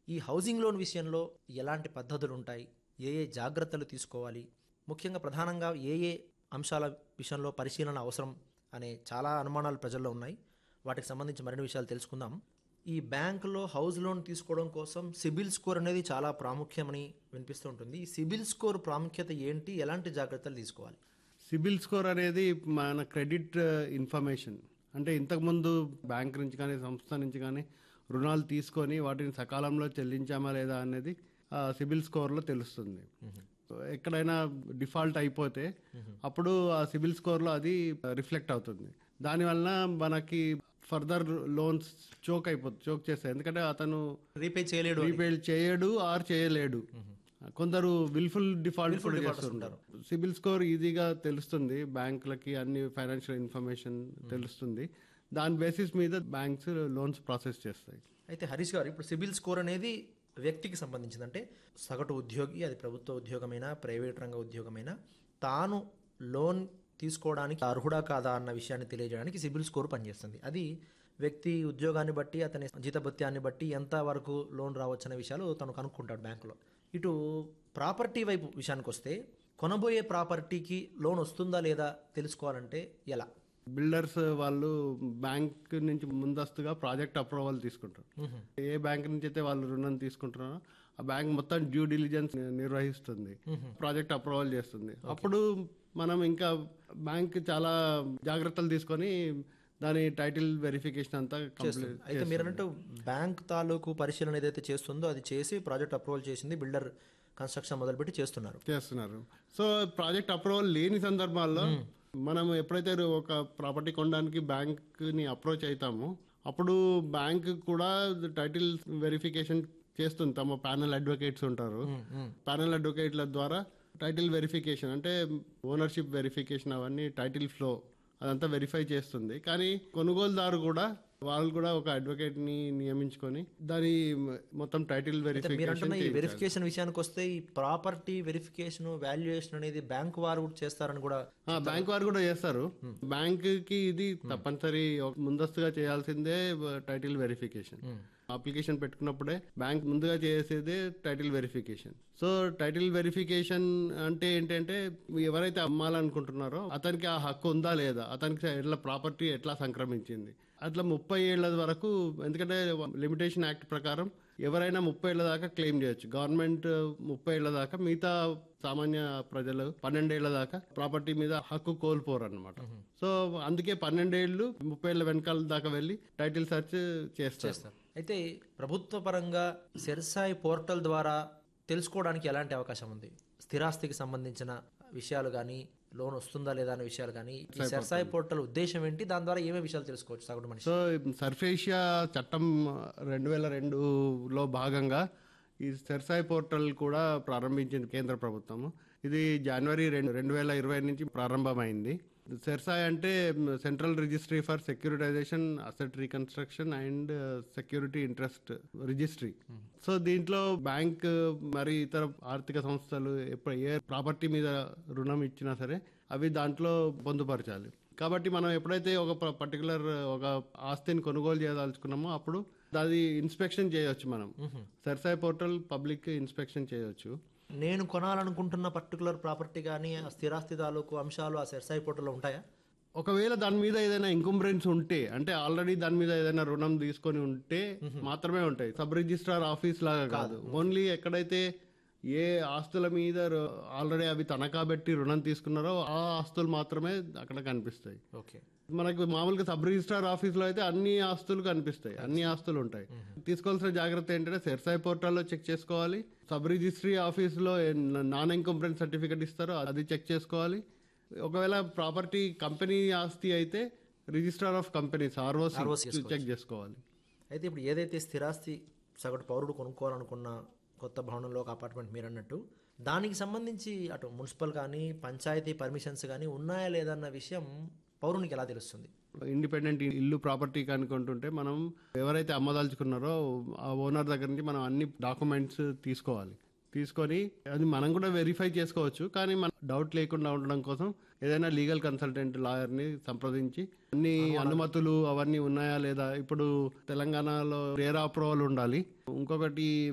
ఈ housing loan విషయంలో ఎలాంటి పద్ధతులు ఉంటాయి ఏ ఏ జాగ్రత్తలు తీసుకోవాలి ముఖ్యంగా ప్రధానంగా ఏ ఏ అంశాల విషయంలో పరిశీలన అవసరం అనే చాలా అనుమానాలు ప్రజల్లో ఉన్నాయి వాటికి సంబంధించి మరిన్ని విషయాలు తెలుసుకుందాం ఈ బ్యాంకులో హౌస్ లోన్ తీసుకోవడం కోసం సిబిల్ స్కోర్ అనేది చాలా ప్రాముఖ్యమని వినిపిస్తూ ఉంటుంది ఈ సిబిల్ స్కోర్ ప్రాముఖ్యత ఏంటి ఎలాంటి జాగ్రత్తలు తీసుకోవాలి సిబిల్ స్కోర్ అనేది మన క్రెడిట్ ఇన్ఫర్మేషన్ అంటే ఇంతకుముందు బ్యాంక్ నుంచి కానీ సంస్థ నుంచి కానీ రుణాలు తీసుకొని వాటిని సకాలంలో చెల్లించామా లేదా అనేది ఆ సిబిల్ స్కోర్లో తెలుస్తుంది ఎక్కడైనా డిఫాల్ట్ అయిపోతే అప్పుడు ఆ సిబిల్ స్కోర్లో అది రిఫ్లెక్ట్ అవుతుంది దానివల్ల మనకి ఫర్దర్ లోన్స్ చోక్ అయిపోతుంది చోక్ చేస్తాయి ఎందుకంటే అతను రీపే చేయలేడు అని. రీపేడ్ చేయడు ఆర్ చేయలేడు కొందరు విల్ఫుల్ డిఫాల్ట్ కూడా చేస్తుంటారు సిబిల్ స్కోర్ ఈజీగా తెలుస్తుంది బ్యాంకులకి అన్ని ఫైనాన్షియల్ ఇన్ఫర్మేషన్ తెలుస్తుంది దాని బేసిస్ మీద బ్యాంక్స్ లోన్స్ ప్రాసెస్ చేస్తాయి అయితే హరీష్ గారు ఇప్పుడు సిబిల్ స్కోర్ అనేది వ్యక్తికి సంబంధించింది అంటే సగటు ఉద్యోగి అది ప్రభుత్వ ఉద్యోగమైనా ప్రైవేట్ రంగ ఉద్యోగమైనా తాను లోన్ తీసుకోవడానికి అర్హుడా కాదా అన్న విషయాన్ని తెలియజేయడానికి సిబిల్ స్కోర్ పనిచేస్తుంది అది వ్యక్తి ఉద్యోగాన్ని బట్టి అతని జీతభత్యాన్ని బట్టి ఎంత వరకు లోన్ రావచ్చు అనే విషయాలు తను కనుక్కుంటాడు బ్యాంకులో ఇటు ప్రాపర్టీ వైపు విషయానికి వస్తే కొనబోయే ప్రాపర్టీకి లోన్ వస్తుందా లేదా తెలుసుకోవాలంటే ఎలా బిల్డర్స్ వాళ్ళు బ్యాంక్ నుంచి ముందస్తుగా ప్రాజెక్ట్ అప్రూవల్ తీసుకుంటారు ఏ బ్యాంక్ నుంచి అయితే వాళ్ళు రుణం తీసుకుంటున్నారో ఆ బ్యాంక్ మొత్తం డ్యూ డిలిజెన్స్ నిర్వహిస్తుంది ప్రాజెక్ట్ అప్రూవల్ చేస్తుంది అప్పుడు మనం ఇంకా బ్యాంక్ చాలా జాగ్రత్తలు తీసుకొని దాని టైటిల్ వెరిఫికేషన్ అంతా కంప్లీట్ అయితే మీరు అన్నట్టు బ్యాంక్ తాలూకు పరిశీలన ఏదైతే చేస్తుందో అది చేసి ప్రాజెక్ట్ అప్రూవల్ చేసింది బిల్డర్ కన్స్ట్రక్షన్ మొదలుపెట్టి చేస్తున్నారు చేస్తున్నారు సో ప్రాజెక్ట్ అప్రూవల్ లేని సందర్భాల్లో మనం ఎప్పుడైతే ఒక ప్రాపర్టీ కొనడానికి బ్యాంక్ ని అప్రోచ్ అవుతామో అప్పుడు బ్యాంక్ కూడా టైటిల్ వెరిఫికేషన్ చేస్తుంది తమ ప్యానల్ అడ్వకేట్స్ ఉంటారు ప్యానల్ అడ్వకేట్ల ద్వారా టైటిల్ వెరిఫికేషన్ అంటే ఓనర్షిప్ వెరిఫికేషన్ అవన్నీ టైటిల్ ఫ్లో అదంతా వెరిఫై చేస్తుంది కానీ కొనుగోలుదారు కూడా వాళ్ళు కూడా ఒక అడ్వకేట్ ని నియమించుకొని దాని మొత్తం టైటిల్ మీరు వెరిఫికేషన్ అంటున్న ఈ వెరిఫికేషన్ విషయానికి వస్తే ఈ ప్రాపర్టీ వెరిఫికేషన్ వాల్యుయేషన్ అనేది బ్యాంక్ వారు కూడా చేస్తారని కూడా ఆ, బ్యాంక్ వారు కూడా చేస్తారు బ్యాంక్ కి ఇది తప్పనిసరి ఒక ముందస్తుగా చేయాల్సిందే టైటిల్ వెరిఫికేషన్ అప్లికేషన్ పెట్టుకున్నప్పుడే బ్యాంక్ ముందుగా చేసేదే title verification so title verification అంటే ఏంటంటే ఎవరైతే అమ్మాలనుకుంటున్నారో అతనికి ఆ హక్కు ఉందా లేదా అతనికి ఎట్లా ప్రాపర్టీ ఎట్లా సంక్రమించింది అట్లా ముప్పై ఏళ్ల వరకు ఎందుకంటే లిమిటేషన్ యాక్ట్ ప్రకారం ఎవరైనా ముప్పై ఏళ్ల దాకా క్లెయిమ్ చేయొచ్చు గవర్నమెంట్ ముప్పై ఏళ్ల దాకా మిగతా సామాన్య ప్రజలు పన్నెండేళ్ల దాకా ప్రాపర్టీ మీద హక్కు కోల్పోరు అనమాట సో అందుకే పన్నెండేళ్లు ముప్పై ఏళ్ల వెనకాల దాకా వెళ్ళి టైటిల్ సెర్చ్ చేస్తారు చేస్తారు అయితే ప్రభుత్వ పరంగా సెర్సాయి పోర్టల్ ద్వారా తెలుసుకోవడానికి ఎలాంటి అవకాశం ఉంది స్థిరాస్తికి సంబంధించిన విషయాలు కానీ లోన్ వస్తుందా లేదా అనే విషయాలు కానీ ఈ సెర్సాయి పోర్టల్ ఉద్దేశం ఏంటి దాని ద్వారా ఏమేమి విషయాలు తెలుసుకోవచ్చు సగటు మనిషి సో సర్ఫేషియా చట్టం రెండు వేల రెండులో భాగంగా ఈ సెర్సాయ్ పోర్టల్ కూడా ప్రారంభించింది కేంద్ర ప్రభుత్వము ఇది జనవరి రెండు రెండు వేల ఇరవై నుంచి ప్రారంభమైంది సెర్సాయ్ అంటే Central Registry for Securitisation Asset Reconstruction and Security Interest Registry so దీంట్లో బ్యాంక్ మరి ఇతర ఆర్థిక సంస్థలు ఎప్పుడు ఏ ప్రాపర్టీ మీద రుణం ఇచ్చినా సరే అవి దాంట్లో పొందుపరచాలి కాబట్టి మనం ఎప్పుడైతే ఒక పర్టికులర్ ఒక ఆస్తిని కొనుగోలు చేయదలుచుకున్నామో అప్పుడు అది ఇన్స్పెక్షన్ చేయొచ్చు మనం సర్సాయ్ పోర్టల్ పబ్లిక్ ఇన్స్పెక్షన్ చేయొచ్చు నేను కొనాలనుకుంటున్న పర్టికులర్ ప్రాపర్టీ కానీ ఆ స్థిరాస్తి తాలూకు అంశాలు ఆ సెర్సాయి పోర్టల్లో ఉంటాయా ఒకవేళ దాని మీద ఏదైనా ఇంకంబ్రెన్స్ ఉంటే అంటే ఆల్రెడీ దాని మీద ఏదైనా రుణం తీసుకొని ఉంటే మాత్రమే ఉంటాయి సబ్ రిజిస్ట్రార్ ఆఫీస్ లాగా కాదు ఓన్లీ ఎక్కడైతే ఏ ఆస్తుల మీద ఆల్రెడీ అవి తనఖా పెట్టి రుణం తీసుకున్నారో ఆ ఆస్తులు మాత్రమే అక్కడ కనిపిస్తాయి ఓకే మనకు మామూలుగా సబ్ రిజిస్ట్రార్ ఆఫీస్ లో అయితే అన్ని ఆస్తులు కనిపిస్తాయి అన్ని ఆస్తులు ఉంటాయి తీసుకోవాల్సిన జాగ్రత్త ఏంటంటే సెర్సాయి పోర్టల్లో చెక్ చేసుకోవాలి సబ్ రిజిస్ట్రీ ఆఫీస్ లో నాన్ ఇన్కంప్లెంట్ సర్టిఫికెట్ ఇస్తారో అది చెక్ చేసుకోవాలి ఒకవేళ ప్రాపర్టీ కంపెనీ ఆస్తి అయితే registrar of companies ROC check చేసుకోవాలి అయితే ఇప్పుడు ఏదైతే స్థిరాస్తి సగటు పౌరుడు కొనుక్కోవాలనుకున్న కొత్త భవనంలో ఒక అపార్ట్మెంట్ మీరు అన్నట్టు దానికి సంబంధించి అటు మున్సిపల్ కానీ పంచాయతీ పర్మిషన్స్ కానీ ఉన్నాయా లేదా అన్న విషయం పౌరునికి ఎలా తెలుస్తుంది ఇండిపెండెంట్ ఇల్లు ప్రాపర్టీ కనుకుంటుంటే మనం ఎవరైతే అమ్మదలుచుకున్నారో ఆ ఓనర్ దగ్గర నుంచి మనం అన్ని డాక్యుమెంట్స్ తీసుకోవాలి తీసుకొని అది మనం కూడా వెరిఫై చేసుకోవచ్చు కానీ మన డౌట్ లేకుండా ఉండడం కోసం ఏదైనా లీగల్ కన్సల్టెంట్ లాయర్ని సంప్రదించి అన్ని అనుమతులు అవన్నీ ఉన్నాయా లేదా ఇప్పుడు తెలంగాణలో రేరా అప్రూవల్ ఉండాలి ఇంకొకటి